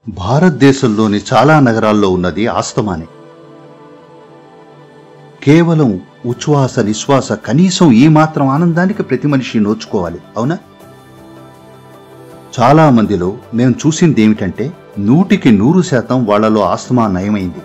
భారతదేశంలోని చాలా నగరాల్లో ఉన్నది ఆస్తమానే కేవలం ఉచ్ఛ్వాస నిశ్వాస కనీసం ఈ మాత్రం ఆనందానికి ప్రతి మనిషి నోచుకోవాలి అవునా చాలా మందిలో మేము చూసింది ఏమిటంటే నూటికి నూరు శాతం వాళ్లలో ఆస్తమా నయమైంది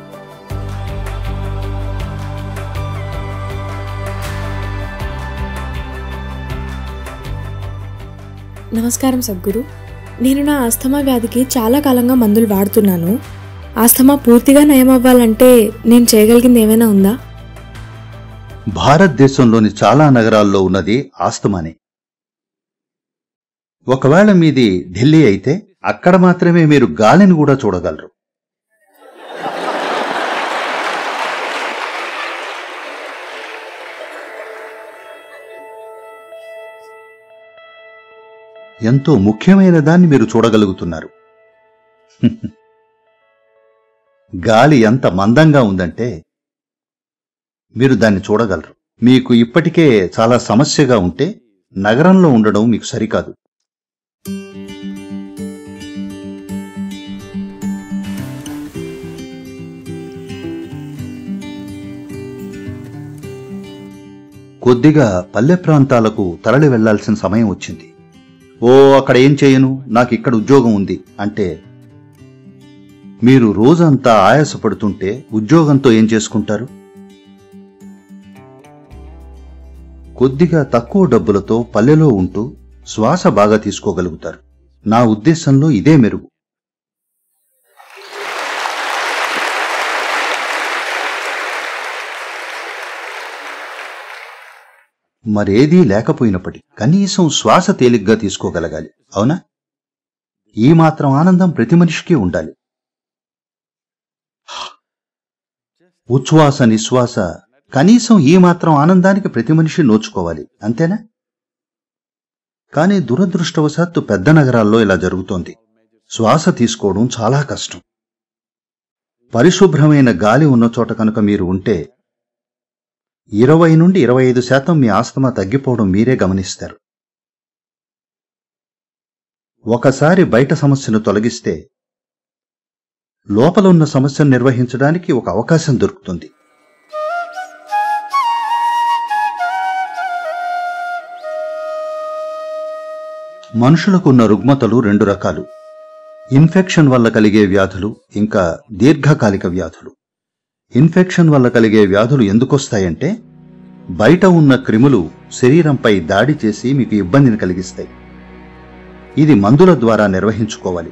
నమస్కారం సద్గురు నేను నా ఆస్తమా వ్యాధికి చాలా కాలంగా మందులు వాడుతున్నాను ఆస్తమా పూర్తిగా నయం అవ్వాలంటే నేను చేయగలిగింది ఏమైనా ఉందా భారతదేశంలోని చాలా నగరాల్లో ఉన్నది ఆస్తమానే ఒకవేళ మీది ఢిల్లీ అయితే అక్కడ మాత్రమే మీరు గాలిని కూడా చూడగలరు ఎంతో ముఖ్యమైన దాన్ని మీరు చూడగలుగుతున్నారు గాలి ఎంత మందంగా ఉందంటే మీరు దాన్ని చూడగలరు మీకు ఇప్పటికే చాలా సమస్యగా ఉంటే నగరంలో ఉండడం మీకు సరికాదు కొద్దిగా పల్లె ప్రాంతాలకు తరలి వెళ్లాల్సిన సమయం వచ్చింది ఓ అక్కడ ఏం చేయను నాకు ఇక్కడ ఉద్యోగం ఉంది అంటే మీరు రోజంతా ఆయాసపడుతుంటే ఉద్యోగంతో ఏం చేసుకుంటారు కొద్దిగా తక్కువ డబ్బులతో పల్లెలో ఉంటూ శ్వాస బాగా తీసుకోగలుగుతారు నా ఉద్దేశంలో ఇదే మెరుగు మరేదీ లేకపోయినప్పటికీ కనీసం శ్వాస తేలిగ్గా తీసుకోగలగాలి అవునా ఈ మాత్రం ఆనందం ప్రతి మనిషికి ఉండాలి ఉచ్ఛ్వాస నిశ్వాస కనీసం ఈ మాత్రం ఆనందానికి ప్రతి మనిషి నోచుకోవాలి అంతేనా కానీ దురదృష్టవశాత్తు పెద్ద నగరాల్లో ఇలా జరుగుతోంది శ్వాస తీసుకోవడం చాలా కష్టం పరిశుభ్రమైన గాలి ఉన్న చోట కనుక మీరు ఉంటే ఇరవై నుండి ఇరవై ఐదు శాతం మీ ఆస్తమా తగ్గిపోవడం మీరే గమనిస్తారు ఒకసారి బయట సమస్యను తొలగిస్తే లోపల ఉన్న సమస్యను నిర్వహించడానికి ఒక అవకాశం దొరుకుతుంది మనుషులకు ఉన్న రుగ్మతలు రెండు రకాలు ఇన్ఫెక్షన్ వల్ల కలిగే వ్యాధులు ఇంకా దీర్ఘకాలిక వ్యాధులు ఇన్ఫెక్షన్ వల్ల కలిగే వ్యాధులు ఎందుకొస్తాయంటే బయట ఉన్న క్రిములు శరీరంపై దాడి చేసి మీకు ఇబ్బందిని కలిగిస్తాయి ఇది మందుల ద్వారా నిర్వహించుకోవాలి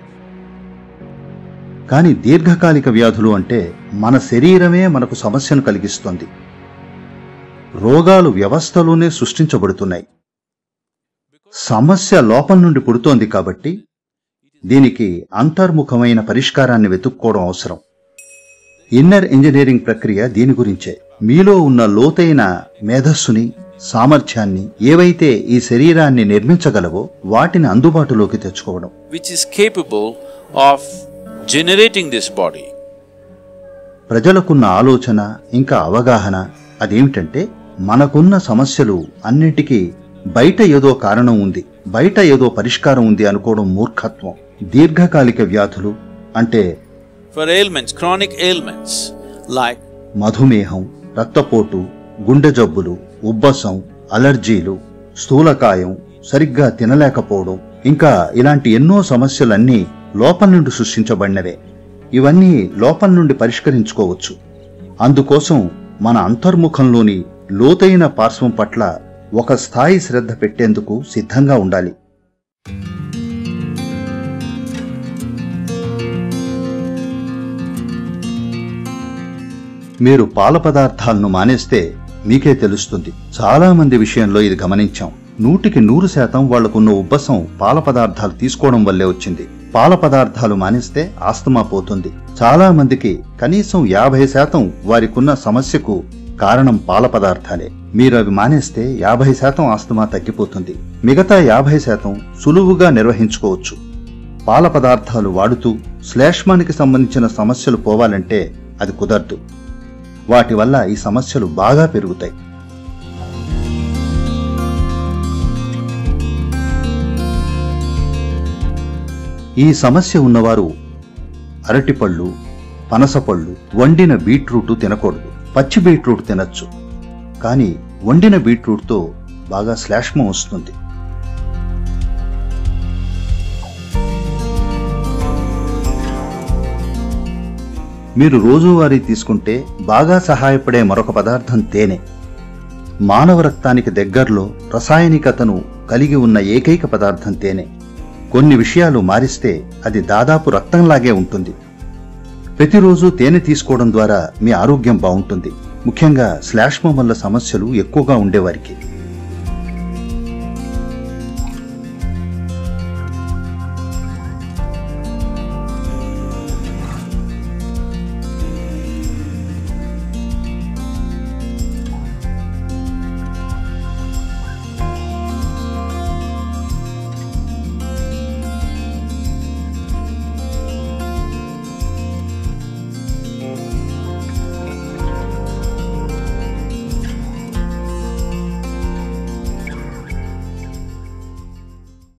కానీ దీర్ఘకాలిక వ్యాధులు అంటే మన శరీరమే మనకు సమస్యను కలిగిస్తుంది రోగాలు వ్యవస్థలోనే సృష్టించబడుతున్నాయి సమస్య లోపం నుండి పుడుతోంది కాబట్టి దీనికి అంతర్ముఖమైన పరిష్కారాన్ని వెతుక్కోవడం అవసరం ఇన్నర్ ఇంజనీరింగ్ ప్రక్రియ దీని గురించే మీలో ఉన్న లోతైన మేధస్సుని సామర్థ్యాన్ని ఏవైతే ఈ శరీరాన్ని నిర్మించగలవో వాటిని అందుబాటులోకి తెచ్చుకోవడం which is capable of generating this body. ప్రజలకున్న ఆలోచన ఇంకా అవగాహన అదేమిటంటే మనకున్న సమస్యలు అన్నిటికీ బయట ఏదో కారణం ఉంది బయట ఏదో పరిష్కారం ఉంది అనుకోవడం మూర్ఖత్వం దీర్ఘకాలిక వ్యాధులు అంటే For ailments, chronic ailments like మధుమేహం రక్తపోటు గుండె జబ్బులు ఉబ్బసం అలర్జీలు స్థూలకాయం సరిగ్గా తినలేకపోవడం ఇంకా ఇలాంటి ఎన్నో సమస్యలన్నీ లోపం నుండి సృష్టించబడినవే ఇవన్నీ లోపం నుండి పరిష్కరించుకోవచ్చు అందుకోసం మన అంతర్ముఖంలోని లోతైన పార్శ్వం పట్ల ఒక స్థాయి శ్రద్ధ పెట్టేందుకు సిద్ధంగా ఉండాలి మీరు పాల పదార్థాలను మానేస్తే మీకే తెలుస్తుంది చాలా మంది విషయంలో ఇది గమనించాం నూటికి నూరు శాతం వాళ్లకున్న ఉబ్బసం పాల పదార్థాలు తీసుకోవడం వల్లే వచ్చింది పాల పదార్థాలు మానేస్తే ఆస్తమా పోతుంది చాలా మందికి కనీసం యాభై శాతం వారికున్న సమస్యకు కారణం పాల పదార్థాలే మీరు అవి మానేస్తే యాభై శాతం ఆస్తమా తగ్గిపోతుంది మిగతా యాభై శాతం సులువుగా నిర్వహించుకోవచ్చు పాల పదార్థాలు వాడుతూ శ్లేష్మానికి సంబంధించిన సమస్యలు పోవాలంటే అది కుదరదు వాటి వల్ల ఈ సమస్యలు బాగా పెరుగుతాయి ఈ సమస్య ఉన్నవారు అరటిపళ్ళు పనసపళ్ళు వండిన బీట్రూటు తినకూడదు పచ్చి బీట్రూట్ తినచ్చు కానీ వండిన బీట్రూట్తో బాగా శ్లేష్మం వస్తుంది మీరు రోజువారీ తీసుకుంటే బాగా సహాయపడే మరొక పదార్థం తేనె మానవ రక్తానికి దగ్గరలో రసాయనికతను కలిగి ఉన్న ఏకైక పదార్థం తేనె కొన్ని విషయాలు మారిస్తే అది దాదాపు రక్తంలాగే ఉంటుంది ప్రతిరోజు తేనె తీసుకోవడం ద్వారా మీ ఆరోగ్యం బాగుంటుంది ముఖ్యంగా శ్లేష్మం వల్ల సమస్యలు ఎక్కువగా ఉండేవారికి